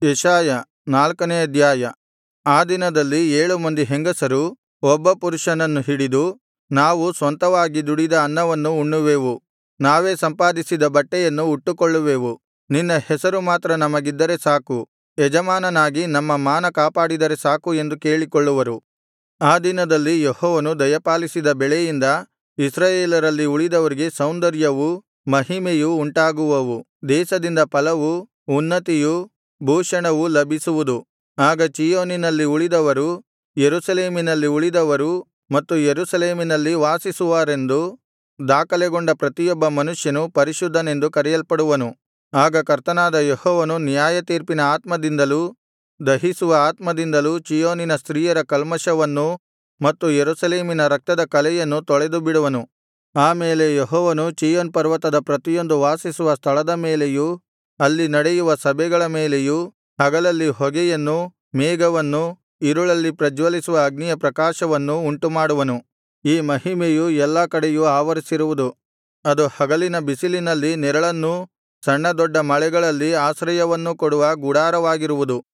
ಯೆಶಾಯ ನಾಲ್ಕನೇ ಅಧ್ಯಾಯ ಆ ದಿನದಲ್ಲಿ ಏಳು ಮಂದಿ ಹೆಂಗಸರು ಒಬ್ಬ ಪುರುಷನನ್ನು ಹಿಡಿದು ನಾವು ಸ್ವಂತವಾಗಿ ದುಡಿದ ಅನ್ನವನ್ನು ಉಣ್ಣುವೆವು ನಾವೇ ಸಂಪಾದಿಸಿದ ಬಟ್ಟೆಯನ್ನು ಉಟ್ಟುಕೊಳ್ಳುವೆವು ನಿನ್ನ ಹೆಸರು ಮಾತ್ರ ನಮಗಿದ್ದರೆ ಸಾಕು ಯಜಮಾನನಾಗಿ ನಮ್ಮ ಮಾನ ಕಾಪಾಡಿದರೆ ಸಾಕು ಎಂದು ಕೇಳಿಕೊಳ್ಳುವರು ಆ ದಿನದಲ್ಲಿ ಯೆಹೋವನು ದಯಪಾಲಿಸಿದ ಬೆಳೆಯಿಂದ ಇಸ್ರಾಯೇಲರಲ್ಲಿ ಉಳಿದವರಿಗೆ ಸೌಂದರ್ಯವೂ ಮಹಿಮೆಯೂ ಉಂಟಾಗುವವು ದೇಶದಿಂದ ಫಲವೂ ಉನ್ನತಿಯೂ ಭೂಷಣವೂ ಲಭಿಸುವುದು ಆಗ ಚೀಯೋನಿನಲ್ಲಿ ಉಳಿದವರು ಯೆರೂಸಲೇಮಿನಲ್ಲಿ ಉಳಿದವರು ಮತ್ತು ಯೆರೂಸಲೇಮಿನಲ್ಲಿ ವಾಸಿಸುವರೆಂದು ದಾಖಲೆಗೊಂಡ ಪ್ರತಿಯೊಬ್ಬ ಮನುಷ್ಯನು ಪರಿಶುದ್ಧನೆಂದು ಕರೆಯಲ್ಪಡುವನು ಆಗ ಕರ್ತನಾದ ಯೆಹೋವನು ನ್ಯಾಯತೀರ್ಪಿನ ಆತ್ಮದಿಂದಲೂ ದಹಿಸುವ ಆತ್ಮದಿಂದಲೂ ಚೀಯೋನಿನ ಸ್ತ್ರೀಯರ ಕಲ್ಮಷವನ್ನೂ ಮತ್ತು ಯೆರೂಸಲೇಮಿನ ರಕ್ತದ ಕಲೆಯನ್ನು ತೊಳೆದುಬಿಡುವನು ಆ ಮೇಲೆ ಯೆಹೋವನು ಚೀಯೋನ್ ಪರ್ವತದ ಪ್ರತಿಯೊಂದು ವಾಸಿಸುವ ಸ್ಥಳದ ಮೇಲೆಯೂ ಅಲ್ಲಿ ನಡೆಯುವ ಸಭೆಗಳ ಮೇಲೆಯೂ ಹಗಲಲ್ಲಿ ಹೊಗೆಯನ್ನೂ ಮೇಘವನ್ನೂ ಇರುಳಲ್ಲಿ ಪ್ರಜ್ವಲಿಸುವ ಅಗ್ನಿಯ ಪ್ರಕಾಶವನ್ನೂ ಉಂಟುಮಾಡುವನು ಈ ಮಹಿಮೆಯು ಎಲ್ಲಾ ಕಡೆಯೂ ಆವರಿಸಿರುವುದು ಅದು ಹಗಲಿನ ಬಿಸಿಲಿನಲ್ಲಿ ನೆರಳನ್ನೂ ಸಣ್ಣ ದೊಡ್ಡ ಮಳೆಗಳಲ್ಲಿ ಆಶ್ರಯವನ್ನೂ ಕೊಡುವ ಗುಡಾರವಾಗಿರುವುದು